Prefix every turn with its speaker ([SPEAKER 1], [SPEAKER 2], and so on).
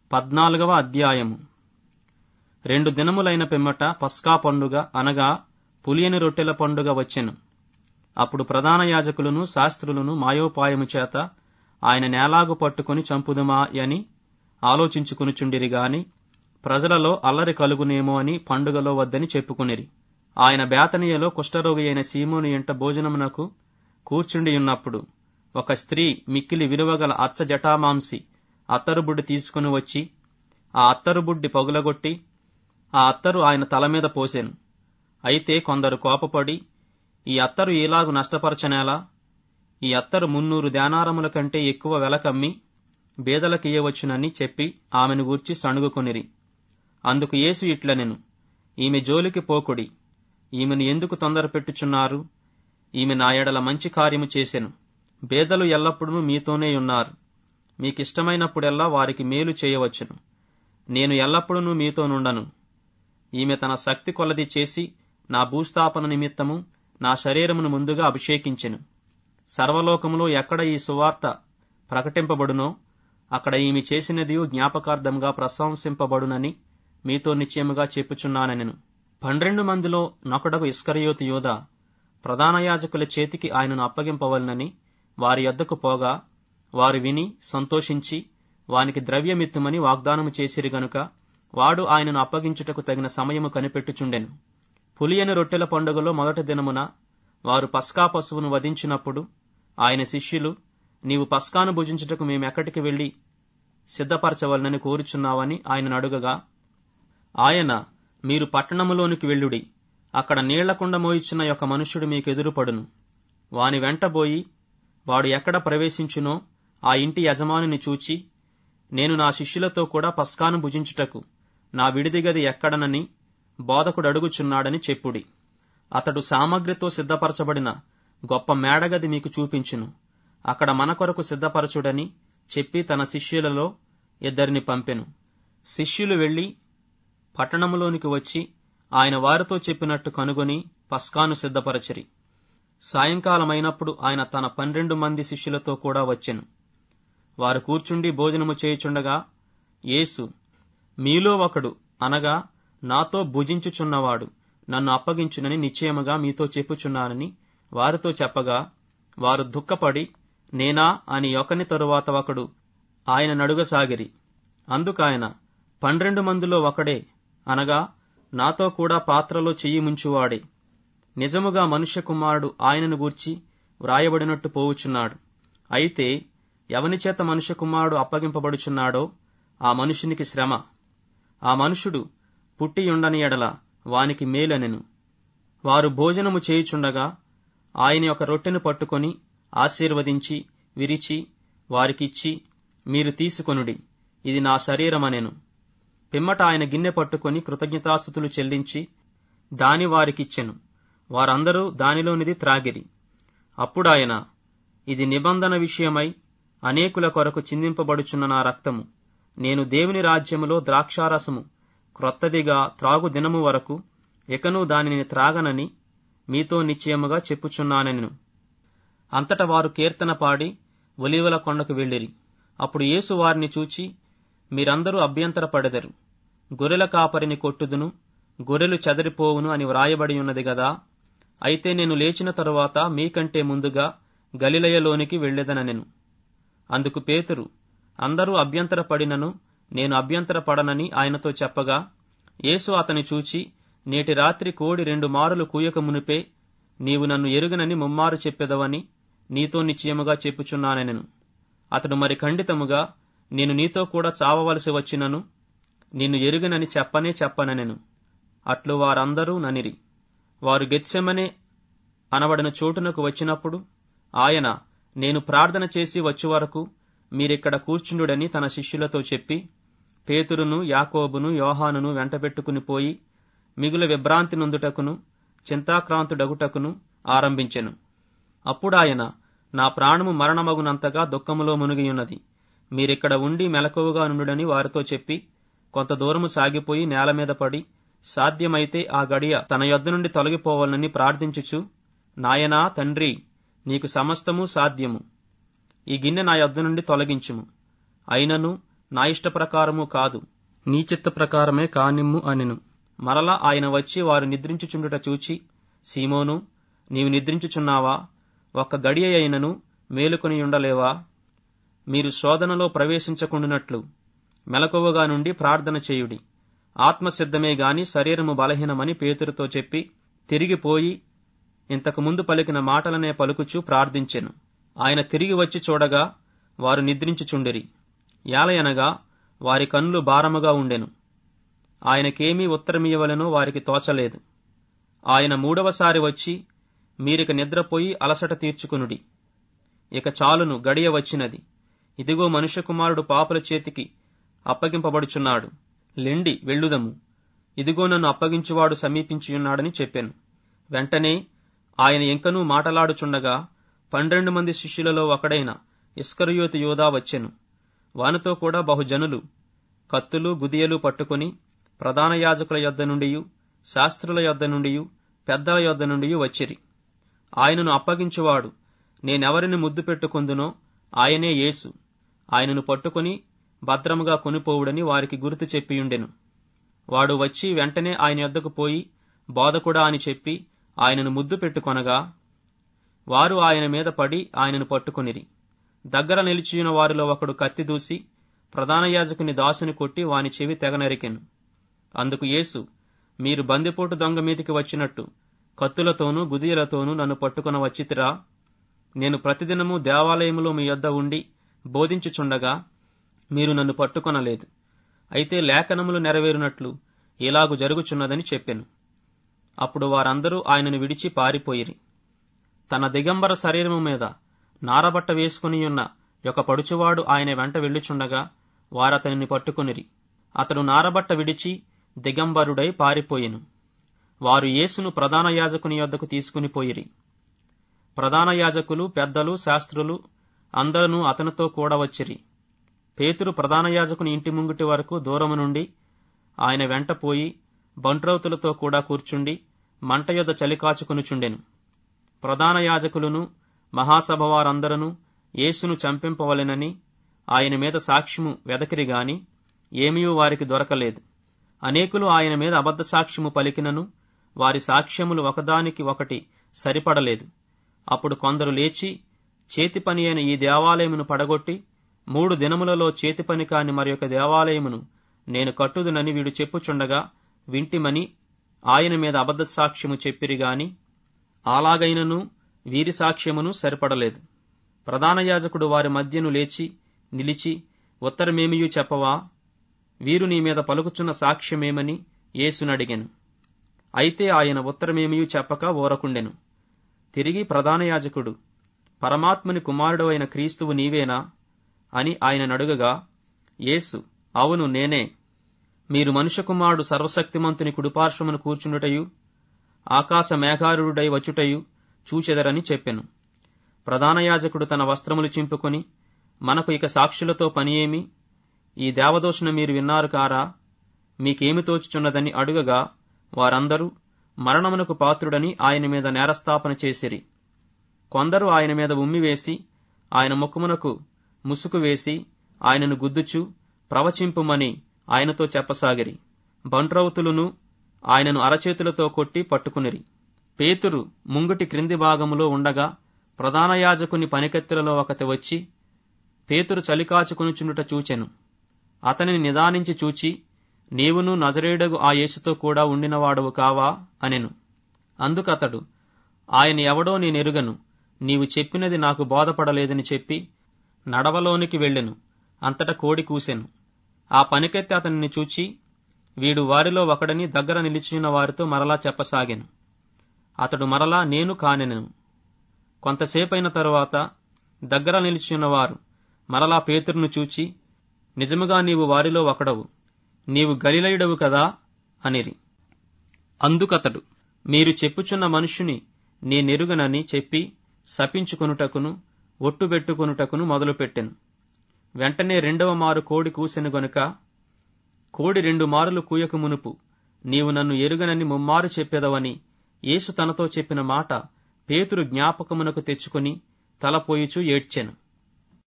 [SPEAKER 1] పద్నాలుగవ అధ్యాయము రెండు దినములైన పిమ్మట పస్కా పండుగ అనగా పులియని రొట్టెల పండుగ వచ్చెను అప్పుడు ప్రధాన యాజకులను శాస్త్రులను మాయోపాయము చేత ఆయన నేలాగు పట్టుకుని చంపుదుమా అని ఆలోచించుకునుచుండిరి గాని ప్రజలలో అల్లరి కలుగునేమో అని పండుగలో వద్దని చెప్పుకునిరి ఆయన బేతనీయలో కుష్ఠరోగి అయిన సీమోని ఎంట భోజనమునకు కూర్చుండి ఉన్నప్పుడు ఒక స్త్రీ మిక్కిలి విలువగల అచ్చ జటామాంసి అత్తరుబుడ్డి తీసుకుని వచ్చి ఆ అత్తరుబుడ్డి పగులగొట్టి ఆ అత్తరు ఆయన తల మీద పోసెను అయితే కొందరు కోపపడి ఈ అత్తరు ఇలాగు నష్టపరచనేలా ఈ అత్తరు మున్నూరు ధ్యానారముల కంటే ఎక్కువ వెలకమ్మి బేదలకియ్యవచ్చునని చెప్పి ఆమెను గూర్చి సణుగుకొనిరి అందుకు యేసు ఇట్లనెను ఈమె జోలికి పోకుడి ఈమెను ఎందుకు తొందర పెట్టుచున్నారు ఈమె నా ఎడల మంచి కార్యము చేసెను బేదలు ఎల్లప్పుడూ మీతోనే ఉన్నారు మీకిష్టమైనప్పుడెల్లా వారికి మేలు చేయవచ్చును నేను ఎల్లప్పుడూ మీతో నుండను ఈమె తన శక్తి కొలది చేసి నా భూస్థాపన నిమిత్తము నా శరీరమును ముందుగా అభిషేకించెను సర్వలోకములో ఎక్కడ ఈ సువార్త ప్రకటింపబడునో అక్కడ ఈమె చేసినది జ్ఞాపకార్థంగా ప్రశంసింపబడునని మీతో నిశ్చయముగా చెప్పుచున్నానెను పన్నెండు మందిలో నొకడకు ఇస్కరియోతు యోధ ప్రధాన యాజకుల చేతికి ఆయనను అప్పగింపవలనని వారి యొద్దకు పోగా వారు విని సంతోషించి వానికి ద్రవ్యమిత్తుమని వాగ్దానము చేసిరి గనుక వాడు ఆయనను అప్పగించుటకు తగిన సమయము కనిపెట్టుచుండెను పులియని రొట్టెల పండుగలో మొదటి దినమున వారు పస్కా పశువును వధించినప్పుడు ఆయన శిష్యులు నీవు పస్కాను భుజించుటకు మేమెక్కడికి వెళ్లి సిద్ధపరచవలనని కోరుచున్నావని ఆయనను అడుగగా ఆయన మీరు పట్టణములోనికి వెళ్ళుడి అక్కడ నీళ్లకుండ మోయిచున్న యొక్క మనుష్యుడు మీకు ఎదురుపడును వాని వెంటబోయి వాడు ఎక్కడ ప్రవేశించునో ఆ ఇంటి యజమానిని చూచి నేను నా శిష్యులతో కూడా పస్కాను భుజించుటకు నా విడిదిగది ఎక్కడనని బోధకుడు అడుగుచున్నాడని చెప్పుడి అతడు సామగ్రితో సిద్ధపరచబడిన గొప్ప మేడగది మీకు చూపించును అక్కడ మన కొరకు సిద్ధపరచుడని చెప్పి తన శిష్యులలో ఇద్దరిని పంపెను శిష్యులు వెళ్లి పట్టణములోనికి వచ్చి ఆయన వారితో చెప్పినట్టు కనుగొని పస్కాను సిద్ధపరచిరి సాయంకాలమైనప్పుడు ఆయన తన పన్నెండు మంది శిష్యులతో కూడా వచ్చెను వారు కూర్చుండి భోజనము చేయుచుండగా యేసు మీలో ఒకడు అనగా నాతో భుజించుచున్నవాడు నన్ను అప్పగించునని నిశ్చయముగా మీతో చెప్పుచున్నానని వారితో చెప్పగా వారు దుఃఖపడి నేనా అని ఒకని తరువాత ఒకడు ఆయన నడుగసాగిరి అందుకాయన పన్నెండు మందిలో ఒకడే అనగా నాతో కూడా పాత్రలో చెయ్యి ముంచువాడే నిజముగా మనుష్య కుమారుడు ఆయనను గూర్చి వ్రాయబడినట్టు పోవుచున్నాడు అయితే ఎవని చేత మనుష్య కుమారుడు అప్పగింపబడుచున్నాడో ఆ మనుషునికి శ్రమ ఆ మనుషుడు పుట్టి ఉండని ఎడల వానికి మేలనెను వారు భోజనము చేయుచుండగా ఆయన ఒక రొట్టెను పట్టుకొని ఆశీర్వదించి విరిచి వారికిచ్చి మీరు తీసుకొనుడి ఇది నా శరీరమనెను పిమ్మట ఆయన గిన్నె పట్టుకొని కృతజ్ఞతాస్థుతులు చెల్లించి దాని వారికిచ్చెను వారందరూ దానిలోనిది త్రాగిరి అప్పుడాయన ఇది నిబంధన విషయమై అనేకుల కొరకు చిందింపబడుచున్న నా రక్తము నేను దేవుని రాజ్యములో ద్రాక్షారసము క్రొత్తదిగా త్రాగు దినము వరకు ఇకను దానిని త్రాగనని మీతో నిశ్చయముగా చెప్పుచున్నానెను అంతట వారు కీర్తన పాడి ఒలివల కొండకు వెళ్ళిరి అప్పుడు యేసు వారిని చూచి మీరందరూ అభ్యంతరపడెదరు గొర్రెల కాపరిని కొట్టుదును గొర్రెలు చెదరిపోవును అని వ్రాయబడి ఉన్నది గదా అయితే నేను లేచిన తరువాత మీకంటే ముందుగా గలిలయలోనికి వెళ్లేదనెను అందుకు పేతురు అందరూ అభ్యంతరపడినను నేను అభ్యంతరపడనని ఆయనతో చెప్పగా యేసు అతని చూచి నేటి రాత్రి కోడి రెండు మారులు కూయక మునిపే నీవు నన్ను ఎరుగనని ముమ్మారు చెప్పెదవని నీతో నిశ్చయముగా చెప్పుచున్నానెను అతడు మరి ఖండితముగా నేను నీతో కూడా చావవలసి వచ్చినను నిన్ను ఎరుగనని చెప్పనే చెప్పననెను అట్లు వారందరూ ననిరి వారు గెత్సెమనే అనబడిన చోటునకు వచ్చినప్పుడు ఆయన నేను ప్రార్థన చేసి వచ్చే వరకు మీరిక్కడ కూర్చుండుడని తన శిష్యులతో చెప్పి పేతురును యాకోబును యోహానును వెంటబెట్టుకుని పోయి మిగుల విభ్రాంతి నొందుటకును చింతాక్రాంతుడగుటకును ఆరంభించెను అప్పుడాయన నా ప్రాణము మరణమగునంతగా దుఃఖములో మునిగియున్నది మీరిక్కడ ఉండి మెలకువగా నుండుడని వారితో చెప్పి కొంత దూరము సాగిపోయి నేల మీద పడి సాధ్యమైతే ఆ గడియ తన యొద్ద నుండి తొలగిపోవాలని ప్రార్థించుచు నాయనా తండ్రి నీకు సమస్తము సాధ్యము ఈ గిన్నె నా యొద్ద నుండి తొలగించుము అయినను నా ఇష్ట ప్రకారము కాదు నీ చిత్త ప్రకారమే కానిమ్ము అనెను మరలా ఆయన వచ్చి వారు నిద్రించుచుండుట చూచి సీమోను నీవు నిద్రించుచున్నావా ఒక్క గడియ అయినను మేలుకొని ఉండలేవా మీరు శోధనలో ప్రవేశించకుండునట్లు మెలకువగా నుండి ప్రార్థన చేయుడి ఆత్మసిద్ధమే గాని శరీరము బలహీనమని పేతురుతో చెప్పి తిరిగిపోయి ఇంతకు ముందు పలికిన మాటలనే పలుకుచూ ప్రార్థించెను ఆయన తిరిగి వచ్చి చూడగా వారు నిద్రించుచుండిరి యాలయనగా వారి కన్నులు భారముగా ఉండెను ఆయనకేమీ ఉత్తరమియ్యవలనో వారికి తోచలేదు ఆయన మూడవసారి వచ్చి మీరిక నిద్రపోయి అలసట తీర్చుకునుడి ఇక చాలును గడియ వచ్చినది ఇదిగో మనుష్య కుమారుడు పాపుల చేతికి అప్పగింపబడుచున్నాడు లెండి వెళ్ళుదము ఇదిగో నన్ను అప్పగించువాడు సమీపించియున్నాడని చెప్పాను వెంటనే ఆయన ఇంకనూ మాటలాడుచుండగా పన్నెండు మంది శిష్యులలో ఒకడైన ఇస్కరియోతు యోధా వచ్చెను వానితో కూడా బహుజనులు కత్తులు గుదియలు పట్టుకుని ప్రధాన యాజకుల యొద్ద నుండియు శాస్త్రుల యొద్ద నుండియు పెద్దల యొద్ద నుండియు వచ్చిరి ఆయనను అప్పగించువాడు నేనెవరిని ముద్దు పెట్టుకుందునో ఆయనే యేసు ఆయనను పట్టుకుని భద్రముగా కొనిపోవుడని వారికి గుర్తు చెప్పియుండెను వాడు వచ్చి వెంటనే ఆయన యొద్దకు పోయి బోధకుడా అని చెప్పి ఆయనను ముద్దు పెట్టుకొనగా వారు ఆయన మీద పడి ఆయనను పట్టుకొనిరి దగ్గర నిలిచియున్న వారిలో ఒకడు కత్తి దూసి ప్రధాన యాజకుని దాసుని కొట్టి వాని చెవి తెగనరికెను అందుకు యేసు మీరు బందిపోటు దొంగ మీదికి వచ్చినట్టు కత్తులతోనూ గుదియలతోనూ నన్ను పట్టుకున వచ్చితిరా నేను ప్రతిదినము దేవాలయములో మీ యొద్ద ఉండి బోధించుచుండగా మీరు నన్ను పట్టుకొనలేదు అయితే లేఖనములు నెరవేరునట్లు ఇలాగు జరుగుచున్నదని చెప్పెను అప్పుడు వారందరూ ఆయనను విడిచి పారిపోయిరి తన దిగంబర శరీరము మీద నారబట్ట వేసుకునియున్న ఒక పడుచువాడు ఆయన వెంట వెళ్ళుచుండగా వారతనిని పట్టుకునిరి అతడు నారబట్ట విడిచి దిగంబరుడై పారిపోయెను వారు యేసును ప్రధాన యాజకుని యొద్దకు తీసుకుని పోయిరి ప్రధాన యాజకులు పెద్దలు శాస్త్రులు అందరూ అతనితో కూడా వచ్చిరి పేతురు ప్రధాన యాజకుని ఇంటి ముంగిటి వరకు దూరము నుండి ఆయన వెంట పోయి బంట్రౌతులతో కూడా కూర్చుండి మంట యొద్ద చలి కాచుకొనుచుండెను ప్రధాన యాజకులను మహాసభ వారందరూ యేసును చంపింపవలెనని ఆయన మీద సాక్ష్యము వెదకిరి గాని ఏమీ వారికి దొరకలేదు అనేకులు ఆయన మీద అబద్ధ సాక్ష్యము పలికినను వారి సాక్ష్యములు ఒకదానికి ఒకటి సరిపడలేదు అప్పుడు కొందరు లేచి చేతి పని అయిన ఈ దేవాలయమును పడగొట్టి మూడు దినములలో చేతి పని కాని మరి ఒక దేవాలయమును నేను కట్టుదునని వీడు చెప్పుచుండగా వింటిమని ఆయన మీద అబద్ధ సాక్ష్యము చెప్పిరి గాని అలాగైనను వీరి సాక్ష్యమును సరిపడలేదు ప్రధాన యాజకుడు వారి మధ్యను లేచి నిలిచి ఉత్తరమేమియూ చెప్పవా వీరు నీ మీద పలుకుచున్న సాక్ష్యమేమని యేసునడిగెను అయితే ఆయన ఉత్తరమేమియూ చెప్పక ఓరకుండెను తిరిగి ప్రధాన యాజకుడు పరమాత్మని కుమారుడు అయిన క్రీస్తువు నీవేనా అని ఆయన నడుగగా యేసు అవును నేనే మీరు మనుష్య కుమారుడు సర్వశక్తిమంతుని కుడిపార్శ్వమును కూర్చుండుటయు ఆకాశ మేఘారుడై వచ్చుటయు చూచెదరని చెప్పెను ప్రధాన యాజకుడు తన వస్త్రములు చింపుకొని మనకు ఇక సాక్షులతో పని ఏమి ఈ దేవదోషణ మీరు విన్నారు కారా మీకేమి తోచుచున్నదని అడుగగా వారందరూ మరణమునకు పాత్రుడని ఆయన మీద నేరస్థాపన చేసిరి కొందరు ఆయన మీద ఉమ్మివేసి ఆయన ముఖమునకు ముసుగు వేసి ఆయనను గుద్దుచు ప్రవచింపుమని ఆయనతో చెప్పసాగిరి బంట్రౌతులను ఆయనను అరచేతులతో కొట్టి పట్టుకునిరి పేతురు ముంగుటి క్రింది భాగములో ఉండగా ప్రధాన యాజకుని పనికెత్తెలలో ఒకటి వచ్చి పేతురు చలికాచుకునుచుండుట చూచెను అతనిని నిదానించి చూచి నీవును నజరేయుడగు ఆ యేసుతో కూడా ఉండినవాడవు కావా అనెను అందుకతడు ఆయన ఎవడో నేనెరుగను నీవు చెప్పినది నాకు బోధపడలేదని చెప్పి నడవలోనికి వెళ్ళెను అంతట కోడి కూసెను ఆ పనికెత్తి అతనిని చూచి వీడు వారిలో ఒకడని దగ్గర నిలిచిన వారితో మరలా చెప్పసాగాను అతడు మరలా నేను కానెను కొంతసేపైన తరువాత దగ్గర నిలిచినవారు మరలా పేతురును చూచి నిజముగా నీవు వారిలో ఒకడవు నీవు గలిలయుడవు కదా అనిరి అందుకతడు మీరు చెప్పుచున్న మనుష్యుని నేనెరుగనని చెప్పి శపించుకొనుటకును ఒట్టుబెట్టుకొనుటకును మొదలుపెట్టెను వెంటనే రెండవ మారు కోడి కూసెను గనుక కోడి రెండు మారులు కూయక మునుపు నీవు నన్ను ఎరుగనని ముమ్మారు చెప్పెదవని యేసు తనతో చెప్పిన మాట పేతురు జ్ఞాపకమునకు తెచ్చుకుని తలపోయిచూ ఏడ్చెను